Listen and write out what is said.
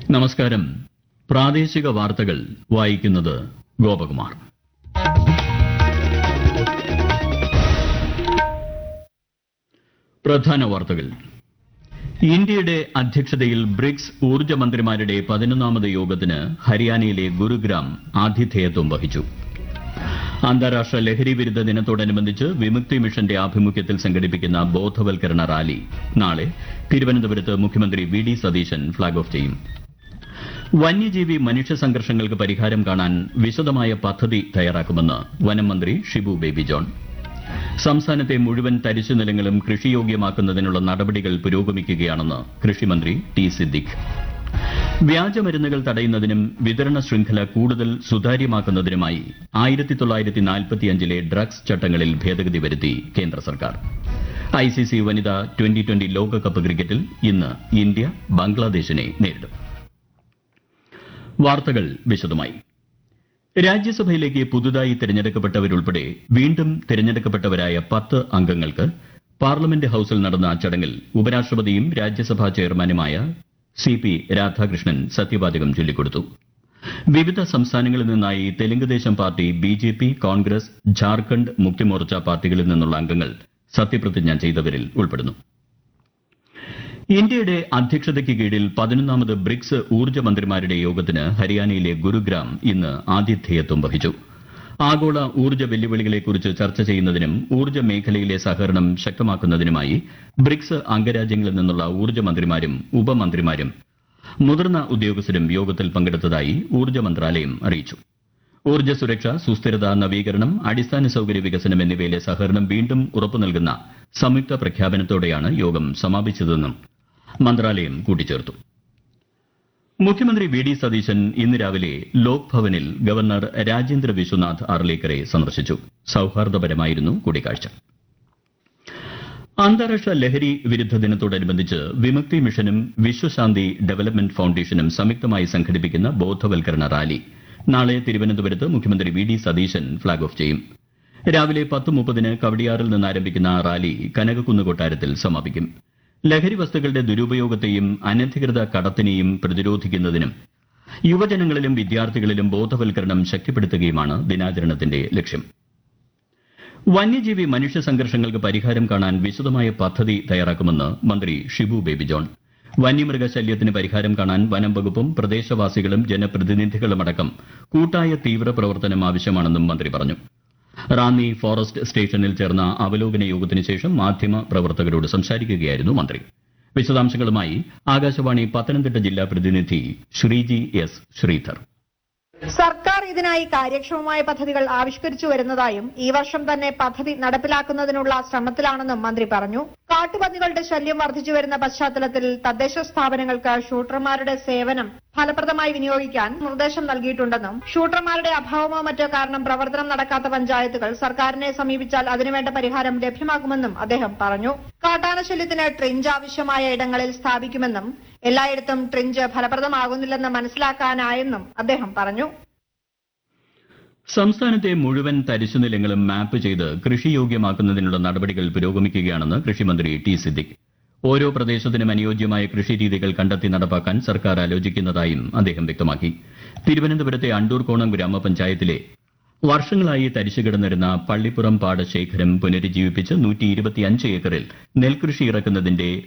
നമസ്കാരം പ്രാദേശിക വാർത്തകൾ വായിക്കുന്നത് ഗോപകുമാർ പ്രധാന വാർത്തകൾ ഇന്ത്യയുടെ അധ്യക്ഷതയിൽ ബ്രിക്സ് ഊർജ്ജ മന്ത്രിമാരുടെ പതിനൊന്നാമത് യോഗത്തിന് ഹരിയാനയിലെ ഗുരുഗ്രാം ആതിഥേയത്വം വഹിച്ചു അന്താരാഷ്ട്ര ലഹരി വിരുദ്ധ ദിനത്തോടനുബന്ധിച്ച് വിമുക്തി മിഷന്റെ ആഭിമുഖ്യത്തിൽ സംഘടിപ്പിക്കുന്ന ബോധവൽക്കരണ റാലി നാളെ തിരുവനന്തപുരത്ത് മുഖ്യമന്ത്രി V D Satheesan flag off ചെയ്യും വന്യജീവി മനുഷ്യ സംഘർഷങ്ങൾക്ക് പരിഹാരം കാണാൻ വിശദമായ പദ്ധതി തയ്യാറാക്കുമെന്ന് വനം മന്ത്രി ഷിബു ബേബി ജോൺ സംസ്ഥാനത്തെ മുഴുവൻ തരിശു നിലങ്ങളും കൃഷിയോഗ്യമാക്കുന്നതിനുള്ള നടപടികൾ പുരോഗമിക്കുകയാണെന്ന് കൃഷിമന്ത്രി ടി സിദ്ദിഖ് വ്യാജമരുന്നുകൾ തടയുന്നതിനും വിതരണ ശൃംഖല കൂടുതൽ സുതാര്യമാക്കുന്നതിനുമായി ആയിരത്തി തൊള്ളായിരത്തി നാൽപ്പത്തിയഞ്ചിലെ ഡ്രഗ്സ് ചട്ടങ്ങളിൽ ഭേദഗതി വരുത്തി കേന്ദ്ര സർക്കാർ ഐസിസി വനിതാ ട്വന്റി ട്വന്റി ലോകകപ്പ് ക്രിക്കറ്റിൽ ഇന്ന് ഇന്ത്യ ബംഗ്ലാദേശിനെ നേരിടും വാർത്തകൾ വിശദമായി രാജ്യസഭയിലേക്ക് പുതുതായി തിരഞ്ഞെടുക്കപ്പെട്ടവരുൾപ്പെടെ വീണ്ടും തിരഞ്ഞെടുക്കപ്പെട്ടവരായ പത്ത് അംഗങ്ങൾക്ക് പാർലമെന്റ് ഹൌസിൽ നടന്ന ചടങ്ങിൽ ഉപരാഷ്ട്രപതിയും രാജ്യസഭാ ചെയർമാനുമായ സി പി രാധാകൃഷ്ണൻ സത്യവാചകം ചൊല്ലിക്കൊടുത്തു വിവിധ സംസ്ഥാനങ്ങളിൽ നിന്നായി Telugu Desam party B J P Congress Jharkhand Mukti Morcha പാർട്ടികളിൽ നിന്നുള്ള അംഗങ്ങൾ സത്യപ്രതിജ്ഞ ചെയ്തവരിൽ ഉൾപ്പെടുന്നു ഇന്ത്യയുടെ അധ്യക്ഷതയ്ക്ക് കീഴിൽ പതിനൊന്നാമത് ബ്രിക്സ് ഊർജ്ജ മന്ത്രിമാരുടെ യോഗത്തിന് ഹരിയാനയിലെ ഗുരുഗ്രാം ഇന്ന് ആതിഥേയത്വം വഹിച്ചു ആഗോള ഊർജ്ജ വെല്ലുവിളികളെക്കുറിച്ച് ചർച്ച ചെയ്യുന്നതിനും ഊർജ്ജ മേഖലയിലെ സഹകരണം ശക്തമാക്കുന്നതിനുമായി ബ്രിക്സ് അംഗരാജ്യങ്ങളിൽ നിന്നുള്ള ഊർജ്ജ മന്ത്രിമാരും ഉപമന്ത്രിമാരും മുതിർന്ന ഉദ്യോഗസ്ഥരും യോഗത്തിൽ പങ്കെടുത്തതായി ഊർജ്ജ മന്ത്രാലയം അറിയിച്ചു ഊർജ്ജ സുരക്ഷ സുസ്ഥിരത നവീകരണം അടിസ്ഥാന സൌകര്യ വികസനം എന്നിവയിലെ സഹകരണം വീണ്ടും ഉറപ്പു നൽകുന്ന സംയുക്ത പ്രഖ്യാപനത്തോടെയാണ് യോഗം സമാപിച്ചതെന്നും മന്ത്രാലയം കൂട്ടിച്ചേർത്തു മുഖ്യമന്ത്രി വി ഡി സതീശൻ ഇന്ന് രാവിലെ ലോക് ഭവനിൽ ഗവർണർ രാജേന്ദ്ര വിശ്വനാഥ് അർലേക്കറെ സന്ദർശിച്ചു സൌഹാർദ്ദപരമായിരുന്നു കൂടിക്കാഴ്ച അന്താരാഷ്ട്ര ലഹരി വിരുദ്ധ ദിനത്തോടനുബന്ധിച്ച് വിമുക്തി മിഷനും വിശ്വശാന്തി ഡെവലപ്മെന്റ് ഫൌണ്ടേഷനും സംയുക്തമായി സംഘടിപ്പിക്കുന്ന ബോധവൽക്കരണ റാലി നാളെ തിരുവനന്തപുരത്ത് മുഖ്യമന്ത്രി V D Satheesan flag off ചെയ്യും രാവിലെ പത്ത് മുപ്പതിന് കവടിയാറിൽ നിന്ന് ആരംഭിക്കുന്ന റാലി കനകക്കുന്ന് കൊട്ടാരത്തിൽ സമാപിക്കും ലഹരി വസ്തുക്കളുടെ ദുരുപയോഗത്തെയും അനധികൃത കടത്തിനെയും പ്രതിരോധിക്കുന്നതിനും യുവജനങ്ങളിലും വിദ്യാർത്ഥികളിലും ബോധവൽക്കരണം ശക്തിപ്പെടുത്തുകയുമാണ് ദിനാചരണത്തിന്റെ ലക്ഷ്യം വന്യജീവി മനുഷ്യ സംഘർഷങ്ങൾക്ക് പരിഹാരം കാണാൻ വിശദമായ പദ്ധതി തയ്യാറാക്കുമെന്ന് മന്ത്രി ഷിബു ബേബി ജോൺ വന്യമൃഗശല്യത്തിന് പരിഹാരം കാണാൻ വനം വകുപ്പും പ്രദേശവാസികളും ജനപ്രതിനിധികളുമടക്കം കൂട്ടായ തീവ്ര പ്രവർത്തനം ആവശ്യമാണെന്നും മന്ത്രി പറഞ്ഞു റാന്നി ഫോറസ്റ്റ് സ്റ്റേഷനിൽ ചേർന്ന അവലോകന യോഗത്തിന് ശേഷം മാധ്യമ പ്രവർത്തകരോട് സംസാരിക്കുകയായിരുന്നു മന്ത്രി വിശദാംശങ്ങളുമായി ആകാശവാണി പത്തനംതിട്ട ജില്ലാ പ്രതിനിധി ശ്രീജി എസ് ശ്രീധർ സർക്കാർ ഇതിനായി കാര്യക്ഷമമായ പദ്ധതികൾ ആവിഷ്കരിച്ചു വരുന്നതായും ഈ വർഷം തന്നെ പദ്ധതി നടപ്പിലാക്കുന്നതിനുള്ള ശ്രമത്തിലാണെന്നും മന്ത്രി പറഞ്ഞു കാട്ടുപന്നികളുടെ ശല്യം വർദ്ധിച്ചു വരുന്ന പശ്ചാത്തലത്തിൽ തദ്ദേശ സ്ഥാപനങ്ങൾക്ക് ഷൂട്ടർമാരുടെ സേവനം ഫലപ്രദമായി വിനിയോഗിക്കാൻ നിർദ്ദേശം നൽകിയിട്ടുണ്ടെന്നും ഷൂട്ടർമാരുടെ അഭാവമോ മറ്റോ കാരണം പ്രവർത്തനം നടക്കാത്ത പഞ്ചായത്തുകൾ സർക്കാരിനെ സമീപിച്ചാൽ അതിനുവേണ്ട പരിഹാരം ലഭ്യമാക്കുമെന്നും അദ്ദേഹം പറഞ്ഞു കാട്ടാനശല്യത്തിന് ട്രിഞ്ച് ആവശ്യമായ ഇടങ്ങളിൽ സ്ഥാപിക്കുമെന്നും എല്ലായിടത്തും ട്രിഞ്ച് ഫലപ്രദമാകുന്നില്ലെന്ന് മനസ്സിലാക്കാനായെന്നും അദ്ദേഹം പറഞ്ഞു സംസ്ഥാനത്തെ മുഴുവൻ തരിശുനിലങ്ങളും മാപ്പ് ചെയ്ത് കൃഷിയോഗ്യമാക്കുന്നതിനുള്ള നടപടികൾ പുരോഗമിക്കുകയാണെന്ന് കൃഷിമന്ത്രി ടി സിദ്ദിഖ് ഓരോ പ്രദേശത്തിനും അനുയോജ്യമായ കൃഷിരീതികൾ കണ്ടെത്തി നടപ്പാക്കാൻ സർക്കാർ ആലോചിക്കുന്നതായും അദ്ദേഹം വ്യക്തമാക്കി തിരുവനന്തപുരത്തെ അണ്ടൂർകോണം ഗ്രാമപഞ്ചായത്തിലെ വർഷങ്ങളായി തരിശു കിടന്നിരുന്ന പള്ളിപ്പുറം പാടശേഖരം പുനരുജ്ജീവിപ്പിച്ച് നൂറ്റി ഏക്കറിൽ നെൽകൃഷി ഇറക്കുന്നതിന്റെ